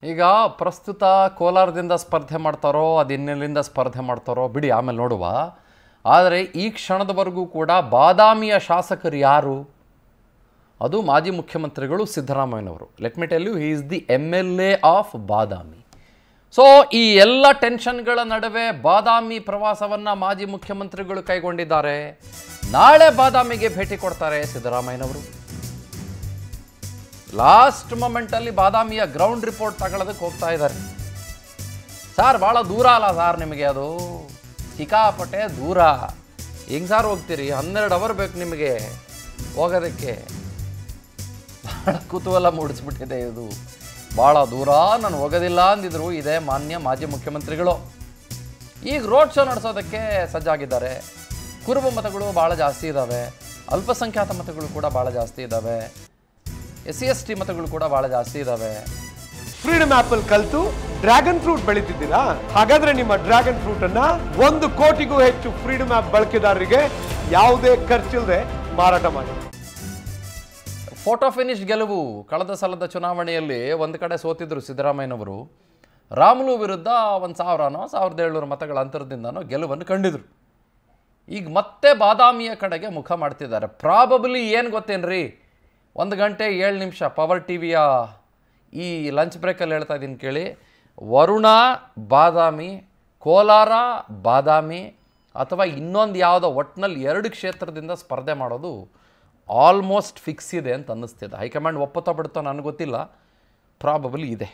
ಈಗ ಪ್ರಸ್ತುತ ಕೋಲಾರದಿಂದ ಸ್ಪರ್ಧೆ ಮಾಡ್ತಾರೋ ಅದು ಇನ್ನೆಲ್ಲಿಂದ ಸ್ಪರ್ಧೆ ಮಾಡ್ತಾರೋ ಬಿಡಿ ಆಮೇಲೆ ನೋಡುವ ಆದರೆ ಈ ಕ್ಷಣದವರೆಗೂ ಕೂಡ ಬಾದಾಮಿಯ ಶಾಸಕರು ಯಾರು ಅದು ಮಾಜಿ ಮುಖ್ಯಮಂತ್ರಿಗಳು ಸಿದ್ದರಾಮಯ್ಯನವರು let me tell you he is the M L A of Badami so ಈ ಎಲ್ಲ ಟೆನ್ಷನ್ಗಳ ನಡುವೆ ಬಾದಾಮಿ ಪ್ರವಾಸವನ್ನು ಮಾಜಿ ಮುಖ್ಯಮಂತ್ರಿಗಳು ಕೈಗೊಂಡಿದ್ದಾರೆ ನಾಳೆ ಬಾದಾಮಿಗೆ ಭೇಟಿ ಕೊಡ್ತಾರೆ ಸಿದ್ದರಾಮಯ್ಯನವರು ಲಾಸ್ಟ್ ಮೊಮೆಂಟಲ್ಲಿ ಬಾದಾಮಿಯ ಗ್ರೌಂಡ್ ರಿಪೋರ್ಟ್ ತಗೊಳ್ಳೋದಕ್ಕೆ ಹೋಗ್ತಾ ಇದ್ದಾರೆ ಸಾರ್ ಭಾಳ ದೂರ ಅಲ್ಲ ಸಾರ್ ನಿಮಗೆ ಅದು ಸಿಕ್ಕಾಪಟ್ಟೆ ದೂರ ಹೆಂಗೆ ಸಾರ್ ಹೋಗ್ತೀರಿ ಹನ್ನೆರಡು ಅವರ್ ಬೇಕು ನಿಮಗೆ ಹೋಗೋದಕ್ಕೆ ಭಾಳ ಕುತೂಹಲ ಮೂಡಿಸ್ಬಿಟ್ಟಿದೆ ಇದು ಭಾಳ ದೂರ ನಾನು ಹೋಗೋದಿಲ್ಲ ಅಂದಿದ್ರು ಇದೇ ಮಾನ್ಯ ಮಾಜಿ ಮುಖ್ಯಮಂತ್ರಿಗಳು ಈಗ ರೋಡ್ ಶೋ ನಡೆಸೋದಕ್ಕೆ ಸಜ್ಜಾಗಿದ್ದಾರೆ ಕುರುಬ ಮತಗಳು ಭಾಳ ಜಾಸ್ತಿ ಇದ್ದಾವೆ ಅಲ್ಪಸಂಖ್ಯಾತ ಮತಗಳು ಕೂಡ ಭಾಳ ಜಾಸ್ತಿ ಇದ್ದಾವೆ ಎಸ್ ಸಿ ಎಸ್ ಟಿ ಮತಗಳು ಕೂಡ ಭಾಳ ಜಾಸ್ತಿ ಇದ್ದಾವೆ ಫ್ರೀಡಮ್ ಆಪಲ್ ಕಲ್ತು ಡ್ರ್ಯಾಗನ್ ಫ್ರೂಟ್ ಬೆಳೀತಿದ್ದೀರಾ ಹಾಗಾದ್ರೆ ನಿಮ್ಮ ಡ್ರ್ಯಾಗನ್ ಫ್ರೂಟ್ ಅನ್ನ ಒಂದು ಕೋಟಿಗೂ ಹೆಚ್ಚು ಫ್ರೀಡಮ್ ಆಪ್ ಬಳಕೆದಾರರಿಗೆ ಯಾವುದೇ ಖರ್ಚಿಲ್ಲದೆ ಮಾರಾಟ ಮಾಡಿ ಫೋಟೋ ಫಿನಿಶ್ ಗೆಲುವು ಕಳೆದ ಸಲದ ಚುನಾವಣೆಯಲ್ಲಿ ಒಂದು ಕಡೆ ಸೋತಿದ್ರು ಸಿದ್ದರಾಮಯ್ಯನವರು ರಾಮುಲು ವಿರುದ್ಧ ಒಂದು ಸಾವಿರನೋ ಸಾವಿರದ ಏಳ್ನೂರು ಮತಗಳ ಅಂತರದಿಂದನೋ ಗೆಲುವನ್ನು ಕಂಡಿದ್ರು ಈಗ ಮತ್ತೆ ಬಾದಾಮಿಯ ಕಡೆಗೆ ಮುಖ ಮಾಡ್ತಿದ್ದಾರೆ ಪ್ರಾಬಬ್ಲಿ ಏನು ಗೊತ್ತೇನ್ರಿ ಒಂದು ಗಂಟೆ ಏಳು ನಿಮಿಷ ಪವರ್ ಟಿ ವಿಯ ಈ ಲಂಚ್ ಬ್ರೇಕಲ್ಲಿ ಹೇಳ್ತಾ ಇದ್ದೀನಿ ಕೇಳಿ ವರುಣ ಬಾದಾಮಿ ಕೋಲಾರ ಬಾದಾಮಿ ಅಥವಾ ಇನ್ನೊಂದು ಯಾವುದೋ ಒಟ್ಟಿನಲ್ಲಿ ಎರಡು ಕ್ಷೇತ್ರದಿಂದ ಸ್ಪರ್ಧೆ ಮಾಡೋದು ಆಲ್ಮೋಸ್ಟ್ ಫಿಕ್ಸ್ ಇದೆ ಅಂತ ಅನ್ನಿಸ್ತಿದೆ ಹೈಕಮಾಂಡ್ ಒಪ್ಪುತ್ತಾ ಬಿಡುತ್ತೋ ನನಗೆ ಗೊತ್ತಿಲ್ಲ ಪ್ರಾಬಬಲಿ ಇದೆ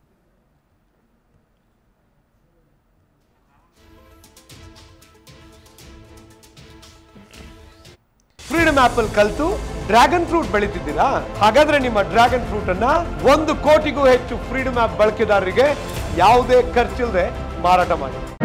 ಫ್ರೀಡಮ್ ಆಪಲ್ ಕಲ್ತು ಡ್ರ್ಯಾಗನ್ ಫ್ರೂಟ್ ಬೆಳೀತಿದ್ದೀರಾ ಹಾಗಾದ್ರೆ ನಿಮ್ಮ ಡ್ರ್ಯಾಗನ್ ಫ್ರೂಟ್ ಅನ್ನ ಒಂದು ಕೋಟಿಗೂ ಹೆಚ್ಚು ಫ್ರೀಡಮ್ ಆಪ್ ಬಳಕೆದಾರರಿಗೆ ಯಾವುದೇ ಖರ್ಚಿಲ್ಲದೆ ಮಾರಾಟ ಮಾಡಿ